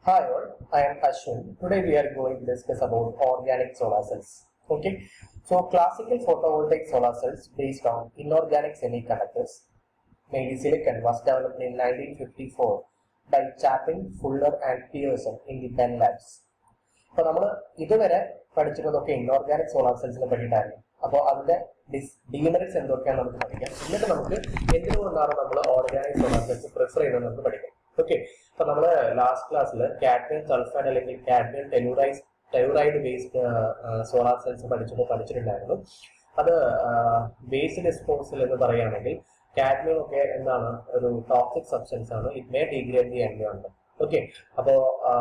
Hi all, I am Ashwin. Today we are going to discuss about organic solar cells. Okay, so classical photovoltaic solar cells based on inorganic semiconductors, mainly silicon, was developed in 1954 by Chapin, Fuller and Pearson in the Bell Labs. അപ്പോൾ നമ്മൾ ഇതുവരെ പഠിച്ചിരുന്നതൊക്കെ inorganic solar സെൽസിനെ പറ്റിയിട്ടായിരുന്നു അപ്പോൾ അതിന്റെ ഡിസ് demerits എന്തൊക്കെയാണെന്ന് നമുക്ക് പഠിക്കാം എന്നിട്ട് നമുക്ക് എന്തുകൊണ്ടാണ് നമ്മൾ ഓർഗാനിക് സോളാർ സെൽസ് പ്രിഫർ ചെയ്യുന്നത് നമുക്ക് പഠിക്കാം ഓക്കെ അപ്പൊ നമ്മൾ ലാസ്റ്റ് ക്ലാസ്സിൽ കാഡ്മിയം സൾഫൈഡ് അല്ലെങ്കിൽ cadmium tellurise telluride based solar cells പഠിച്ചപ്പോൾ പഠിച്ചിട്ടുണ്ടായിരുന്നു അത് ബേസ് ഡിസ്പോസൽ എന്ന് പറയുകയാണെങ്കിൽ കാഡ്മിയം ഒക്കെ എന്താണ് ഒരു ടോക്സിക് സബ്സ്റ്റൻസ് ആണ് it may degrade the environment okay അപ്പോ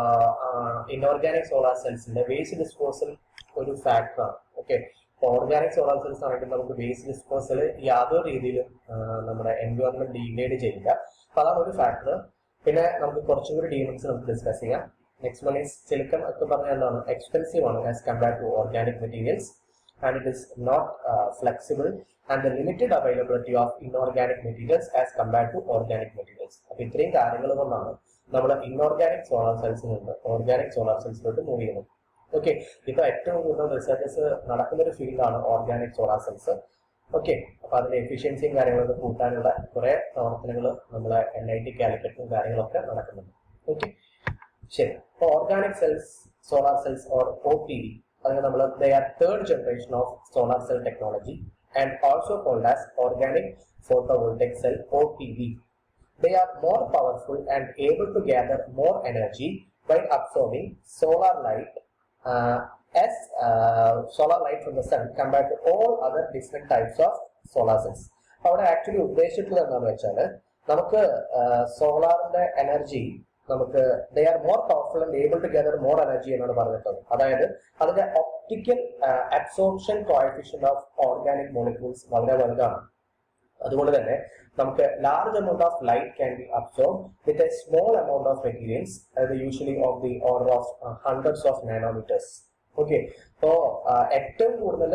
ഇൻഓർഗാനിക് സോളാർ സെൽസിന്റെ വേസ്റ്റ് ഡിസ്പോസൽ ഒരു ഫാക്ടറാണ് ഓക്കെ ഓർഗാനിക് സോളാർ സെൽസ് ആണെങ്കിൽ നമുക്ക് വേസ്റ്റ് ഡിസ്പോസൽ യാതൊരു രീതിയിലും നമ്മുടെ എൻവയോൺമെന്റ് ഡീഗ്രേഡ് ചെയ്യില്ല അപ്പൊ അതാണ് ഒരു ഫാക്ടർ പിന്നെ നമുക്ക് കുറച്ചും കൂടി ഡീമൻസ് നമുക്ക് ഡിസ്കസ് ചെയ്യാം നെക്സ്റ്റ് വൺ ഈസ് സിലിക്കൺ ഒക്കെ പറഞ്ഞാൽ എന്താണ് എക്സ്പെൻസീവ് ആണ് as compare to organic materials and it is not uh, flexible and the limited availability of inorganic materials as compared to organic materials അപ്പൊ ഇത്രയും കാര്യങ്ങൾ കൊണ്ടാണ് നമ്മൾ ഇൻഓർഗാനിക് സോളാർ സെൽസിൽ നിന്ന് ഓർഗാനിക് സോളാർ സെൽസിലോട്ട് മൂവ് ചെയ്യുന്നത് ഓക്കെ ഇപ്പൊ ഏറ്റവും കൂടുതൽ റിസർച്ചസ് നടക്കുന്ന ഒരു ഫീൽഡാണ് ഓർഗാനിക് സോളാർ സെൽസ് ഓക്കെ അപ്പൊ അതിന്റെ എഫിഷ്യൻസിയും കാര്യങ്ങളൊക്കെ കൂട്ടാനുള്ള കുറെ പ്രവർത്തനങ്ങൾ നമ്മളെ എൻ ഐ ടി കാലിക്കറ്റും കാര്യങ്ങളൊക്കെ നടക്കുന്നുണ്ട് ഓക്കെ ശരി അപ്പൊ organic cells solar cells or O P V അതിന് നമ്മൾ they are third generation of solar cell technology and also called as organic photovoltaic cell O P V They are more powerful and able to gather more energy by absorbing solar light uh, as uh, solar light from the sun compared to all other different types of solar cells. അവിടെ actually ഉദ്ദേശിച്ചിട്ടുള്ളത് എന്താണെന്ന് വെച്ചാൽ നമുക്ക് സോളാറിന്റെ energy നമുക്ക് they are more powerful and able to gather more energy എന്നാണ് പറഞ്ഞിട്ടുള്ളത് അതായത് അതിന്റെ optical absorption coefficient of organic molecules വളരെ വലുതാണ് അതുകൊണ്ട് തന്നെ നമുക്ക് large amount of light can be absorb with a small amount of materials അതായത് usually of the order of hundreds of nanometers okay അപ്പോ ഏറ്റവും കൂടുതൽ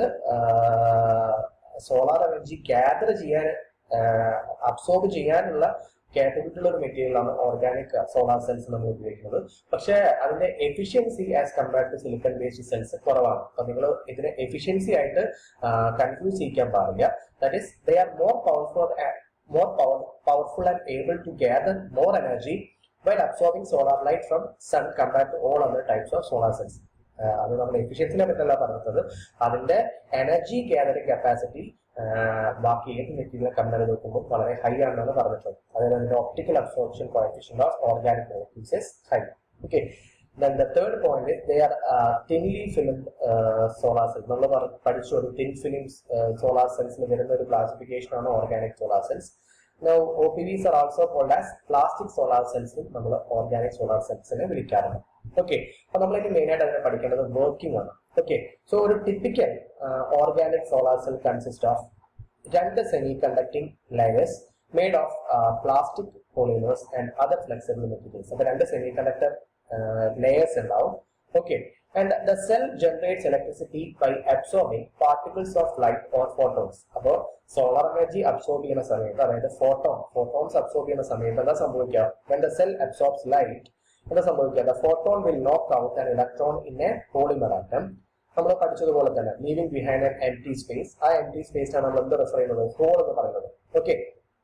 സോളാർ എനർജി ഗ്യാദർ ചെയ്യാൻ അബ്സോർബ് ചെയ്യാനുള്ള കാപ്പബിലിറ്റി ഉള്ള ഒരു മെറ്റീരിയൽ ആണ് ഓർഗാനിക് സോളാർ സെൽസ് നമ്മൾ ഉപയോഗിക്കുന്നത് പക്ഷേ അതിന്റെ efficiency as compared to silicon based cells കുറവാണ് അപ്പൊ നിങ്ങൾ ഇതിനെ എഫിഷ്യൻസി ആയിട്ട് കൺഫ്യൂസ് ചെയ്യിക്കാൻ പാടില്ല that is they are more powerful more power powerful and able to gather more energy while absorbing solar light from sun compared to all other types of solar cells അത് നമ്മൾ എഫിഷ്യൻസിനെ പറ്റിയല്ല പറഞ്ഞത് അതിന്റെ energy gathering capacity ബാക്കി ഏത് material compare ചെയ്ത് നോക്കുമ്പോൾ വളരെ ഹൈ ആണെന്നാണ് പറഞ്ഞിട്ടുള്ളത് അതായത് അതിന്റെ optical absorption coefficient of organic molecules is high okay then the third point is they are uh, thinly filmed uh, solar cells നമ്മൾ പഠിച്ചു ഒരു തിൻ ഫിലിം സോളാർ സെൽസിൽ വരുന്ന ഒരു ക്ലാസിഫിക്കേഷൻ ആണ് organic solar cells Now, OPVs are also called as plastic solar cells നമ്മൾ organic solar സെൽസിനെ വിളിക്കാറുണ്ട് okay അപ്പൊ നമ്മളിനി മെയിൻ ആയിട്ട് അതിനെ പഠിക്കേണ്ടത് വർക്കിംഗ് ആണ് ഓക്കെ സോ ഒരു typical organic solar cell consist of രണ്ട് semi conducting layers made of plastic polymers and other flexible materials അപ്പൊ രണ്ട് സെമി കണ്ടക്ടർ ലെയേഴ്സ് ഉണ്ടാവും okay and the cell generates electricity by absorbing particles of light or photons അപ്പോൾ solar energy absorb ചെയ്യുന്ന സമയത്ത് അതായത് photon photons absorb ചെയ്യുന്ന സമയത്ത് എന്താ സംഭവിക്കുക when the cell absorbs light എന്താ സംഭവിക്കുക the photon will knock out an electron in a polymer atom നമ്മൾ പഠിച്ചതുപോലെ തന്നെ leaving behind an empty space ആ എം ടി സ്പേസ് ആണ് നമ്മൾ എന്ത് റെഫർ ചെയ്യുന്നത് ഹോൾ എന്ന് പറയുന്നത് ഓക്കെ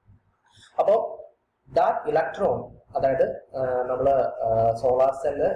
അപ്പോ ദാറ്റ് ഇലക്ട്രോൺ അതായത് നമ്മൾ solar cell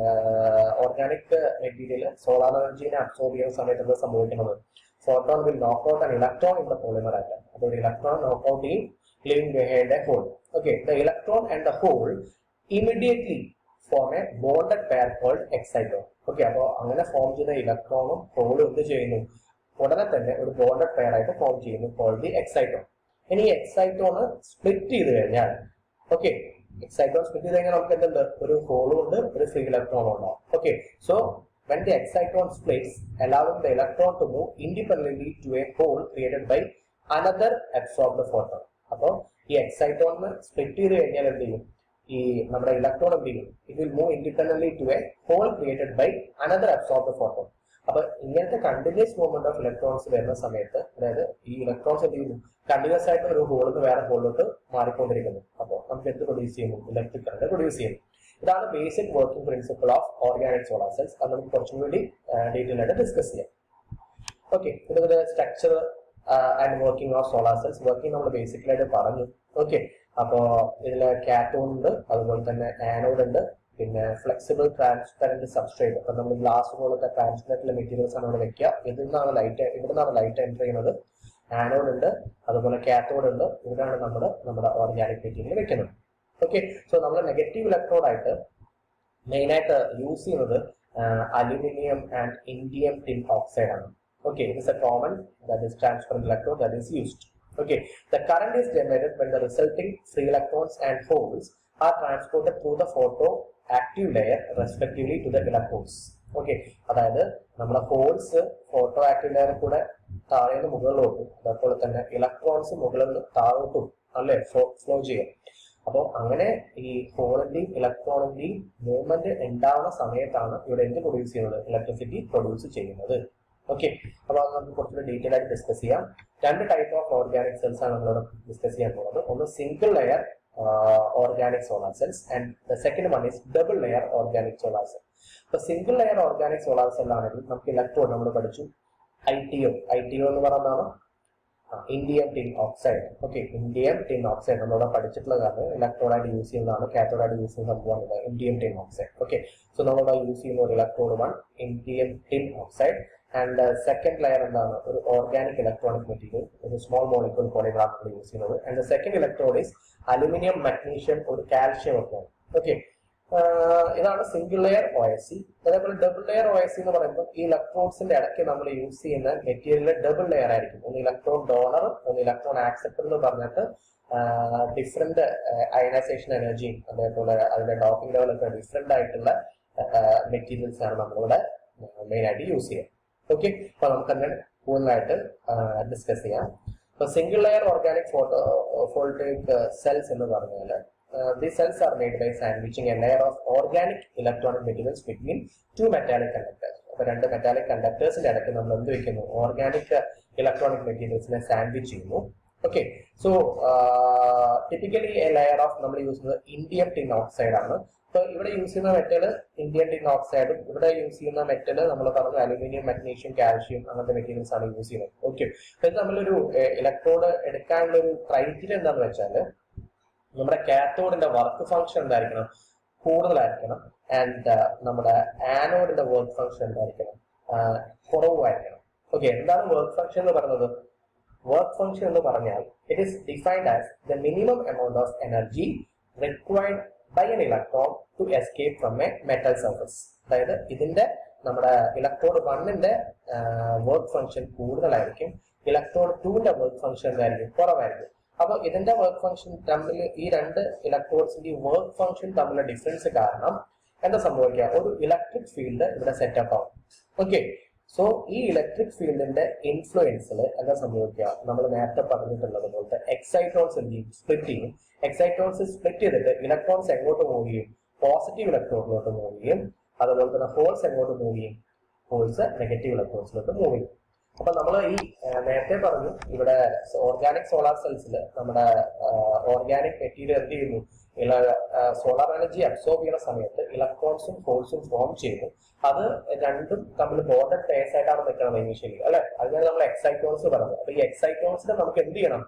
organic material solar എനർജീനെ അബ്സോർബ് ചെയ്യുന്ന സമയത്ത് എന്താ സംഭവിക്കുന്നത് photon will knock out an electron in the polymer atom അപ്പോൾ ഒരു ഇലക്ട്രോൺ നോക്ക് ഔട്ട് ചെയ്യും leaving behind a hole okay the electron and the hole immediately form a bonded pair called exciton okay അപ്പോൾ അങ്ങനെ form ചെയ്ത ഇലക്ട്രോണും ഹോളും എന്ത് ചെയ്യുന്നു ഉടനെ തന്നെ ഒരു ബോണ്ടഡ് പെയർ ആയിട്ട് ഫോം ചെയ്യുന്നു കോൾഡ് ദി എക്സൈറ്റോൺ ഇനി എക്സൈറ്റോണ് സ്പ്ലിറ്റ് ചെയ്ത് കഴിഞ്ഞാൽ ഓക്കെ എക്സൈറ്റോൺ സ്പ്ലിറ്റ് ചെയ്ത് കഴിഞ്ഞാൽ നമുക്ക് എന്തുണ്ട് ഒരു ഹോളും ഉണ്ട് ഒരു ഫ്രീ ഇലക്ട്രോണും ഉണ്ടാവും okay so when the exciton splits allowing the electron to move independently to a hole created by another absorbed photon അപ്പോൾ ഈ എക്സൈറ്റോണിന് സ്പ്ലിറ്റ് ചെയ്ത് കഴിഞ്ഞാൽ എന്ത് ചെയ്യും ഈ നമ്മുടെ ഇലക്ട്രോൺ എന്ത് ചെയ്യും it will move independently to a hole created by another absorb photon അപ്പൊ ഇങ്ങനത്തെ കണ്ടിന്യൂസ് മൂവ്മെന്റ് ഓഫ് ഇലക്ട്രോൺസ് വരുന്ന സമയത്ത് അതായത് ഈ ഇലക്ട്രോൺസ് എന്ത് ചെയ്യുന്നു കണ്ടിന്യൂസ് ആയിട്ട് ഒരു ഹോളിൽ നിന്ന് വേറെ ഹോളിലോട്ട് മാറിക്കൊണ്ടിരിക്കുന്നു അപ്പോൾ നമുക്ക് എന്ത് പ്രൊഡ്യൂസ് ചെയ്യുന്നു ഇലക്ട്രിക് കറണ്ട് പ്രൊഡ്യൂസ് ചെയ്യുന്നു ഇതാണ് basic working principle of organic solar cells അത് നമുക്ക് കുറച്ചും കൂടി ഡീറ്റെയിൽ ആയിട്ട് ഡിസ്കസ് ചെയ്യാം ഓക്കെ ഇതിന്റെ structure and working of solar cells working നമ്മൾ ബേസിക്കലായിട്ട് പറഞ്ഞു ഓക്കെ അപ്പോ ഇതില് കാത്തോൺ ഉണ്ട് അതുപോലെ തന്നെ ആനോഡ് ഉണ്ട് പിന്നെ ഫ്ലെക്സിബിൾ ട്രാൻസ്പെറന്റ് സബ്സ്ട്രേറ്റ് അപ്പൊ നമ്മൾ ഗ്ലാസ് പോലത്തെ ട്രാൻസ്പെറന്റ് മെറ്റീരിയൽസ് ആണ് ഇവിടെ വെക്കുക ഇതിൽ നിന്നാണ് ലൈറ്റ് ഇവിടെ നിന്നാണ് ലൈറ്റ് എൻ്റർ ചെയ്യുന്നത് ആനോഡ് ഉണ്ട് അതുപോലെ കാത്തോഡ് ഉണ്ട് ഇവിടെയാണ് നമ്മൾ നമ്മുടെ ഓർഗാനിക് മെറ്റീരിയൽ വെക്കുന്നത് ഓക്കെ സോ നമ്മൾ നെഗറ്റീവ് ഇലക്ട്രോഡ് ആയിട്ട് മെയിൻ ആയിട്ട് യൂസ് ചെയ്യുന്നത് aluminium and indium tin oxide ആണ് okay it is a common that is transparent electrode that is used okay the current is generated when the resulting free electrons and holes are transported through the photo active layer respectively to the electrodes okay അതായത് നമ്മുടെ holes photo active layer കൂടെ താഴെ നിന്ന് മുകളിലോട്ടും അതേപോലെ തന്നെ electrons മുകളിൽ നിന്ന് താഴോട്ടും അല്ലെ ഫ്ലോ ചെയ്യും അപ്പോൾ അങ്ങനെ ഈ ഹോളിന്റെയും ഇലക്ട്രോണിന്റെയും മൂവ്മെന്റ് ഉണ്ടാവുന്ന സമയത്താണ് ഇവിടെ എന്ത് പ്രൊഡ്യൂസ് ചെയ്യുന്നത് ഇലക്ട്രിസിറ്റി പ്രൊഡ്യൂസ് ചെയ്യുന്നത് ഓക്കെ അപ്പൊ അത് നമുക്ക് കുറച്ചുകൂടി ഡീറ്റെയിൽ ആയിട്ട് ഡിസ്കസ് ചെയ്യാം രണ്ട് ടൈപ്പ് ഓഫ് ഓർഗാനിക് സെൽസ് ആണ് നമ്മളോട് ഡിസ്കസ് ചെയ്യാൻ പോകുന്നത് ഒന്ന് single layer organic solar cells and the second one is double layer organic solar cell ഇപ്പൊ single layer organic solar cell ആണെങ്കിൽ നമുക്ക് ഇലക്ട്രോഡ് നമ്മൾ പഠിച്ചു I T O I T O എന്ന് പറയുന്നതാണ് indium tin oxide okay indium tin oxide നമ്മളിവിടെ പഠിച്ചിട്ടുള്ള കാരണം ഇലക്ട്രോഡായിട്ട് യൂസ് ചെയ്യുന്നതാണ് കാത്തോഡായിട്ട് യൂസ് ചെയ്യുന്ന സംഭവമാണ് indium tin oxide okay so നമ്മളിവിടെ യൂസ് ചെയ്യുന്ന ഒരു electrode one indium tin oxide and second layer എന്താണ് ഒരു ഓർഗാനിക് ഇലക്ട്രോണിക് മെറ്റീരിയൽ ഒരു സ്മോൾ മോളിക്യൂൾ പോളിഗ്രാഫ് നമ്മൾ യൂസ് ചെയ്യുന്നത് and the second electrode is aluminium magnesium ഒരു കാൽഷ്യം ഒക്കെയാണ് ഓക്കെ ഇതാണ് single layer O S C അതേപോലെ double layer O S C എന്ന് പറയുമ്പോൾ ഈ ഇലക്ട്രോൺസിന്റെ ഇടയ്ക്ക് നമ്മൾ യൂസ് ചെയ്യുന്ന മെറ്റീരിയൽ ഡബിൾ ലെയർ ആയിരിക്കും ഒന്ന് ഇലക്ട്രോൺ ഡോണർ ഒന്ന് ഇലക്ട്രോൺ ആക്സെപ്റ്റർ എന്ന് പറഞ്ഞിട്ട് ഡിഫറെന്റ് അയനൈസേഷൻ എനർജിയും അതേപോലെ അതിന്റെ ഡോപ്പിംഗ് ലെവലൊക്കെ ഡിഫറെന്റ് ആയിട്ടുള്ള മെറ്റീരിയൽസ് ആണ് നമ്മളിവിടെ മെയിൻ ആയിട്ട് യൂസ് ചെയ്യുക ഓക്കെ അപ്പൊ നമുക്ക് അങ്ങനെ കൂടുതലായിട്ട് ഡിസ്കസ് ചെയ്യാം ഇപ്പൊ single layer organic photovoltaic cells എന്ന് പറഞ്ഞാൽ these cells are made by sandwiching a layer of organic electronic materials between two metallic conductors. അപ്പൊ രണ്ട് മെറ്റാലിക് കണ്ടക്ടേഴ്സിന്റെ ഇടയ്ക്ക് നമ്മൾ എന്ത് വെക്കുന്നു ഓർഗാനിക് ഇലക്ട്രോണിക് മെറ്റീരിയൽസിനെ സാൻഡ്വിച്ച് ചെയ്യുന്നു okay so typically a layer of നമ്മൾ യൂസ് ചെയ്യുന്നത് ഇന്ത്യൻ ടിൻ ഓക്സൈഡ് ആണ് അപ്പൊ ഇവിടെ യൂസ് ചെയ്യുന്ന മെറ്റൽ ഇന്ത്യൻ ടിൻ ഓക്സൈഡും ഇവിടെ യൂസ് ചെയ്യുന്ന മെറ്റൽ നമ്മൾ പറഞ്ഞു അലുമിനിയം മഗ്നീഷ്യം കാൽഷ്യം അങ്ങനത്തെ മെറ്റീരിയൽസ് ആണ് യൂസ് ചെയ്യുന്നത് ഓക്കെ ഇത് നമ്മളൊരു ഇലക്ട്രോഡ് എടുക്കാനുള്ള ഒരു ക്രൈറ്റീരിയ എന്താണെന്ന് വെച്ചാൽ നമ്മുടെ കാത്തോഡിന്റെ വർക്ക് ഫംഗ്ഷൻ എന്തായിരിക്കണം കൂടുതലായിരിക്കണം ആൻഡ് നമ്മുടെ ആനോഡിന്റെ വർക്ക് ഫംഗ്ഷൻ എന്തായിരിക്കണം കുറവായിരിക്കണം ഓക്കെ എന്താണ് വർക്ക് ഫംഗ്ഷൻ എന്ന് പറയുന്നത് വർക്ക് ഫംഗ്ഷൻ എന്ന് പറഞ്ഞാൽ it is defined as the minimum amount of energy required by an electron to escape from a metal surface അതായത് ഇതിന്റെ നമ്മുടെ ഇലക്ട്രോഡ് വണ്ണിന്റെ വർക്ക് ഫംഗ്ഷൻ കൂടുതലായിരിക്കും ഇലക്ട്രോഡ് ടുവിന്റെ വർക്ക് ഫംഗ്ഷൻ എന്തായിരിക്കും കുറവായിരിക്കും അപ്പൊ ഇതിന്റെ വർക്ക് ഫംഗ്ഷൻ തമ്മിൽ ഈ രണ്ട് ഇലക്ട്രോഡ്സിന്റെ വർക്ക് ഫംഗ്ഷൻ തമ്മിലുള്ള ഡിഫറൻസ് കാരണം എന്താ സംഭവിക്കുക ഒരു ഇലക്ട്രിക് ഫീൽഡ് ഇവിടെ സെറ്റപ്പ് ആവും ഓക്കെ സോ ഈ ഇലക്ട്രിക് ഫീൽഡിന്റെ ഇൻഫ്ലുവൻസിൽ എന്താ സംഭവിക്കുക നമ്മൾ നേരത്തെ പറഞ്ഞിട്ടുള്ളത് പോലത്തെ എക്സൈറ്റോൺസ് എന്ത് ചെയ്യും സ്പ്ലിറ്റ് ചെയ്യും എക്സൈറ്റോൺസ് സ്പ്ലിറ്റ് ചെയ്തിട്ട് ഇലക്ട്രോൺസ് എങ്ങോട്ട് മൂവ് ചെയ്യും പോസിറ്റീവ് ഇലക്ട്രോണിലോട്ട് മൂവ് ചെയ്യും അതുപോലെ തന്നെ ഹോൾസ് എങ്ങോട്ട് മൂവ് ചെയ്യും ഹോൾസ് നെഗറ്റീവ് ഇലക്ട്രോൺസിലോട്ട് മൂവ് ചെയ്യും അപ്പൊ നമ്മൾ ഈ നേരത്തെ പറഞ്ഞു ഇവിടെ ഓർഗാനിക് സോളാർ സെൽസിൽ നമ്മുടെ ഓർഗാനിക് മെറ്റീരിയൽ എന്ത് ചെയ്യുന്നു സോളാർ എനർജി അബ്സോർബ് ചെയ്യുന്ന സമയത്ത് ഇലക്ട്രോൺസും ഹോൾസും ഫോം ചെയ്യുന്നു അത് രണ്ടും തമ്മിൽ ബോർഡർ പേസ് ആയിട്ടാണ് നിൽക്കുന്നത് ഇനീഷ്യലി അല്ലെ അതിനാണ് നമ്മൾ എക്സൈറ്റോൺസ് പറയുന്നത് അപ്പൊ ഈ എക്സൈറ്റോൺസിനെ നമുക്ക് എന്ത് ചെയ്യണം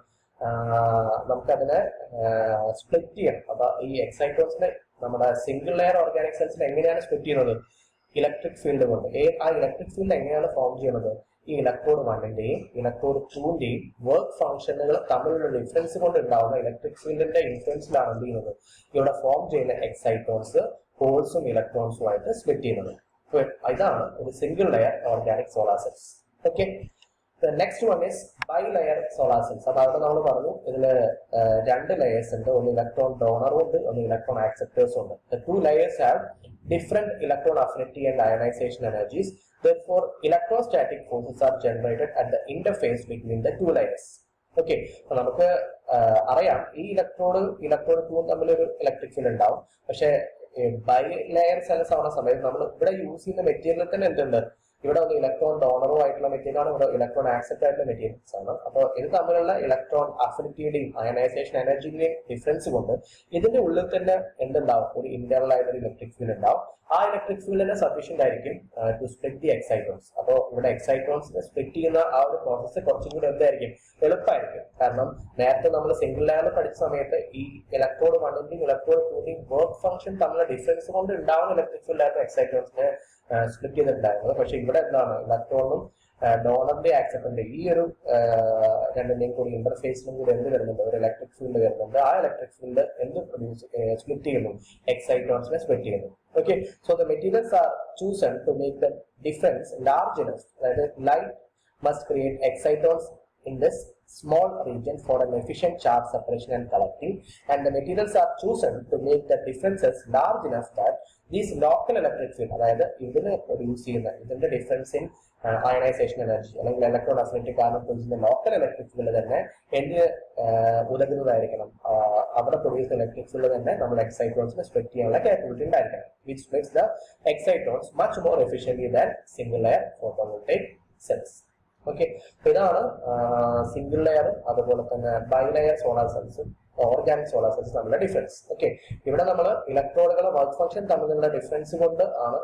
നമുക്കതിനെ സ്പ്ലിറ്റ് ചെയ്യണം അപ്പൊ ഈ എക്സൈറ്റോൺസിനെ നമ്മുടെ സിംഗിൾ ലെയർ ഓർഗാനിക് സെൽസിനെ എങ്ങനെയാണ് സ്പ്ലിറ്റ് ചെയ്യുന്നത് ഇലക്ട്രിക് ഫീൽഡ് കൊണ്ട് ആ ഇലക്ട്രിക് ഫീൽഡ് എങ്ങനെയാണ് ഫോം ചെയ്യുന്നത് ഈ ഇലക്ട്രോഡ് വണ്ണിന്റെയും ഇലക്ട്രോഡ് ടൂന്റെയും വർക്ക് ഫംഗ്ഷനുകൾ തമ്മിലുള്ള ഡിഫറൻസ് കൊണ്ട് ഉണ്ടാവുന്ന ഇലക്ട്രിക് ഫീൽഡിന്റെ ഇൻഫ്ലുവൻസിലാണ് എന്ത് ചെയ്യുന്നത് ഇവിടെ ഫോം ചെയ്യുന്ന എക്സൈറ്റോൺസ് ഹോൾസും ഇലക്ട്രോൺസും ആയിട്ട് സ്പ്ലിറ്റ് ചെയ്യുന്നത് ഇതാണ് ഒരു single layer organic solar cells okay next one is bilayer solar cells അപ്പൊ അവിടെ നമ്മൾ പറഞ്ഞു ഇതില് രണ്ട് ലെയേഴ്സ് ഉണ്ട് ഒന്ന് ഇലക്ട്രോൺ ഡോണറും ഉണ്ട് ഒന്ന് ഇലക്ട്രോൺ ആക്സെപ്റ്റേഴ്സും ഉണ്ട് two layers have different electron affinity and ionization energies therefore electrostatic forces are generated at the interface between the two layers okay അപ്പൊ നമുക്ക് അറിയാം ഈ ഇലക്ട്രോഡ് ഇലക്ട്രോഡ് ടൂവും തമ്മിൽ ഒരു ഇലക്ട്രിക് ഫീൽഡ് ഉണ്ടാവും പക്ഷെ ബൈ ലെയർ സെൽസ് ആവുന്ന സമയത്ത് നമ്മൾ ഇവിടെ യൂസ് ചെയ്യുന്ന മെറ്റീരിയലിൽ തന്നെ എന്തുണ്ട് ഇവിടെ ഒന്ന് ഇലക്ട്രോൺ ഡോണറും ആയിട്ടുള്ള മെറ്റീരിയൽ ആണ് ഇവിടെ ഇലക്ട്രോൺ ആക്സെപ്റ്റ് ആയിട്ടുള്ള മെറ്റീരിയൽസ് ആണ് അപ്പോൾ ഇത് തമ്മിലുള്ള ഇലക്ട്രോൺ അഫിനിറ്റിയുടെയും അയനൈസേഷൻ എനർജിയുടെയും ഡിഫറൻസ് കൊണ്ട് ഇതിന്റെ ഉള്ളിൽ തന്നെ എന്തുണ്ടാവും ഒരു ഇന്റർണൽ ആയിട്ടൊരു ഇലക്ട്രിക് ഫീൽഡ് ഉണ്ടാവും ആ ഇലക്ട്രിക് ഫീൽഡിന് സഫീഷ്യന്റ് ആയിരിക്കും ടു സ്പ്ലിറ്റ് ദി എക്സൈറ്റോൺസ് അപ്പോൾ ഇവിടെ എക്സൈറ്റോൺസിനെ സ്പ്ലിറ്റ് ചെയ്യുന്ന ആ ഒരു പ്രോസസ്സ് കുറച്ചും കൂടി എന്തായിരിക്കും എളുപ്പമായിരിക്കും കാരണം നേരത്തെ നമ്മൾ സിംഗിൾ ലെയർ പഠിച്ച സമയത്ത് ഈ ഇലക്ട്രോഡ് വണ്ണിന്റെയും ഇലക്ട്രോഡ് ടൂന്റെയും വർക്ക് ഫംഗ്ഷൻ തമ്മിലുള്ള ഡിഫറൻസ് കൊണ്ട് ഉണ്ടാവുന്ന ഇലക്ട്രിക് ഫീൽഡ് ആയിരുന്നു എക്സൈറ്റോൺസിനെ സ്പ്ലിറ്റ് ചെയ്തിട്ടുണ്ടായിരുന്നത് പക്ഷെ ഇവിടെ എന്താണ് ഇലക്ട്രോണും ഡോണറിന്റെ ആക്സെപ്റ്ററിന്റെ ഈ ഒരു രണ്ടിന്റെയും കൂടി ഇന്റർഫേസിലും കൂടി എന്ത് വരുന്നുണ്ട് ഒരു ഇലക്ട്രിക് ഫീൽഡ് വരുന്നുണ്ട് ആ ഇലക്ട്രിക് ഫീൽഡ് എന്ത് പ്രൊഡ്യൂസ് സ്പ്ലിറ്റ് ചെയ്യുന്നു എക്സൈറ്റോൺസിനെ സ്പ്ലിറ്റ് ചെയ്യുന്നു okay so the materials are chosen to make the difference large enough അതായത് light must create excitons in this small region for an efficient charge separation and collecting and the materials are chosen to make the differences large enough that these local electric field അതായത് ഇതിന് produce ചെയ്യുന്ന ഇതിന്റെ difference in ionization energy അല്ലെങ്കിൽ electron affinity കാരണം produce ചെയ്യുന്ന local electric field തന്നെ എന്തിന് ഉതകുന്നതായിരിക്കണം അവിടെ പ്രൊഡ്യൂസ് ഇലക്ട്രിക് ഫീൽഡ് തന്നെ നമ്മുടെ എക്സൈറ്റോൺസിനെ സ്പ്ലിറ്റ് ചെയ്യാനുള്ള കേപ്പബിലിറ്റി ഉണ്ടായിരിക്കണം which makes the excitons much more efficiently than single layer photovoltaic cells okay ഇതാണ് സിംഗിൾ ലെയർ അതുപോലെ തന്നെ ബൈ ലെയർ സോളാർ സെൽസും ഓർഗാനിക് സോളാർ സെൽസ് തമ്മിലുള്ള ഡിഫറൻസ് ഓക്കെ ഇവിടെ നമ്മൾ ഇലക്ട്രോഡുകളെ വർക്ക് ഫംഗ്ഷൻ തമ്മിലുള്ള ഡിഫറൻസ് കൊണ്ട് ആണ്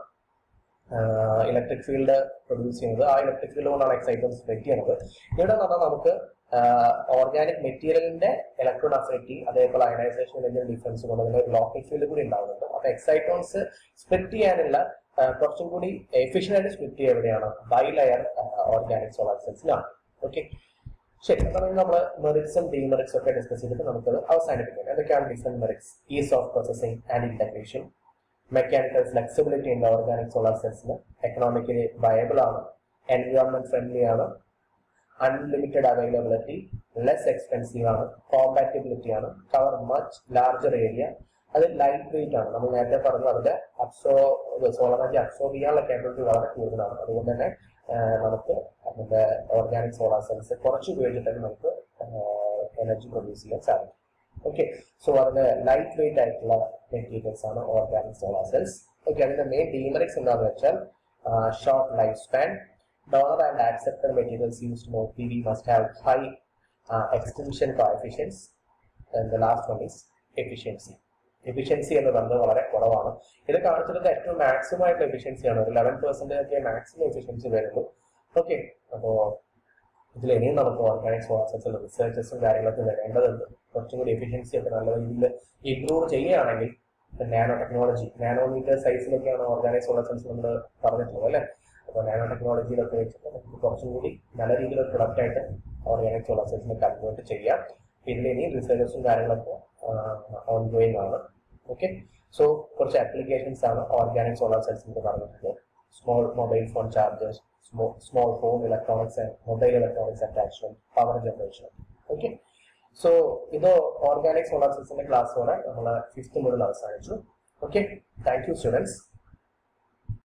ഇലക്ട്രിക് ഫീൽഡ് പ്രൊഡ്യൂസ് ചെയ്യുന്നത് ആ ഇലക്ട്രിക് ഫീൽഡ് കൊണ്ടാണ് എക്സൈറ്റോൺ സ്പ്ലിറ്റ് ചെയ്യുന്നത് ഇവിടെ നമ്മൾ നമുക്ക് ഓർഗാനിക് മെറ്റീരിയലിന്റെ ഇലക്ട്രോൺ അഫിനിറ്റി അതേപോലെ അയണൈസേഷൻ ഇതിന്റെ ഡിഫറൻസ് കൊണ്ട് അതിന് ഒരു ലോക്കൽ ഫീൽഡ് കൂടി ഉണ്ടാവുന്നുണ്ട് അപ്പൊ എക്സൈറ്റോൺസ് സ്പ്ലിറ്റ് ചെയ്യാനുള്ള കുറച്ചും കൂടി എഫിഷ്യൻ ആയിട്ട് സ്പ്ലിറ്റ് ചെയ്യുക എവിടെയാണ് ബൈ ലെയർ ഓർഗാനിക് സോളാർ സെൽസിലാണ് ഓക്കെ ശരി അപ്പൊ നമ്മൾ മെറിറ്റ്സും ഡിമെറിറ്റ്സും ഒക്കെ ഡിസ്കസ് ചെയ്തിട്ട് നമുക്കത് അവസാനിപ്പിക്കാം എന്തൊക്കെയാണ് different merits is of processing and integration mechanical flexibility ഉണ്ട് ഓർഗാനിക് സോളാർ സെൽസിന് എക്കണോമിക്കലി വയബിൾ ആണ് എൻവയോൺമെന്റ് ഫ്രണ്ട്ലി ആണ് അൺലിമിറ്റഡ് അവൈലബിലിറ്റി ലെസ് എക്സ്പെൻസീവ് ആണ് കോമ്പാറ്റബിലിറ്റി ആണ് കവർ മച്ച് ലാർജർ ഏരിയ അത് ലൈറ്റ് വെയിറ്റ് ആണ് നമ്മൾ നേരത്തെ പറഞ്ഞു അതിന്റെ അബ്സോ സോളർ എനർജി അബ്സോർബ് ചെയ്യാനുള്ള കേപ്പബിലിറ്റി വളരെ കൂടുതലാണ് അതുകൊണ്ട് തന്നെ നമുക്ക് അതിന്റെ ഓർഗാനിക് സോളാർ സെൽസ് കുറച്ച് ഉപയോഗിച്ചിട്ട് നമുക്ക് എനർജി പ്രൊഡ്യൂസ് ചെയ്യാൻ സാധിക്കും ഓക്കെ സോ അതിന്റെ ലൈറ്റ് വെയിറ്റ് ആയിട്ടുള്ള മെറ്റീരിയൽസ് ആണ് ഓർഗാനിക് സോളാർ സെൽസ് ഓക്കെ അതിന്റെ മെയിൻ ഡീമറിക്സ് എന്താണെന്ന് വെച്ചാൽ short life span donor and acceptor materials used more P V must have high extension coefficients the last one is efficiency efficiency എന്ന് പറയുന്നത് വളരെ കുറവാണ് ഇത് കാണിച്ചിട്ട് ഏറ്റവും മാക്സിമം ആയിട്ടുള്ള എഫിഷ്യൻസി ആണ് ഒരു ലെവൻ പെർസെന്റേജ് ഒക്കെ മാക്സിമം എഫിഷ്യൻസി വരുള്ളൂ ഓക്കെ അപ്പോ ഇതിൽ ഇനിയും നമുക്ക് ഓർഗാനിക് സോഴ്സസിൽ റിസർച്ചസും കാര്യങ്ങളൊക്കെ വരേണ്ടതുണ്ട് കുറച്ചും കൂടി എഫിഷ്യൻസി ഒക്കെ നല്ല രീതിയിൽ ഇംപ്രൂവ് ചെയ്യുകയാണെങ്കിൽ നാനോ ടെക്നോളജി നാനോമീറ്റർ സൈസിലൊക്കെയാണ് ഓർഗാനിക് സോളർ സെൽസ് നമ്മൾ പറഞ്ഞിട്ടുള്ളത് അല്ലേ അപ്പോൾ നാനോ ടെക്നോളജിയിലൊക്കെ വെച്ചിട്ട് നമുക്ക് കുറച്ചും കൂടി നല്ല രീതിയിൽ ഒരു പ്രൊഡക്റ്റ് ആയിട്ട് ഓർഗാനിക് സോളർ സെൽസിനെ കൺവേർട്ട് ചെയ്യാം പിന്നെ ഇനി റിസർച്ചസും കാര്യങ്ങളൊക്കെ ഓൺ ഗോയിങ് ആണ് ഓക്കെ സോ കുറച്ച് ആപ്ലിക്കേഷൻസ് ആണ് ഓർഗാനിക് സോളാർ സെൽസ് എന്ന് പറഞ്ഞിട്ടുള്ളത് small mobile phone chargers small home electronics and mobile electronics attachment power generation okay so ഇത് ഓർഗാനിക് സോളാർ സെൽസിന്റെ ക്ലാസ്സോടെ നമ്മൾ ഫിഫ്ത്ത് മുതൽ അവസാനിച്ചു ഓക്കെ താങ്ക് യു സ്റ്റുഡൻസ്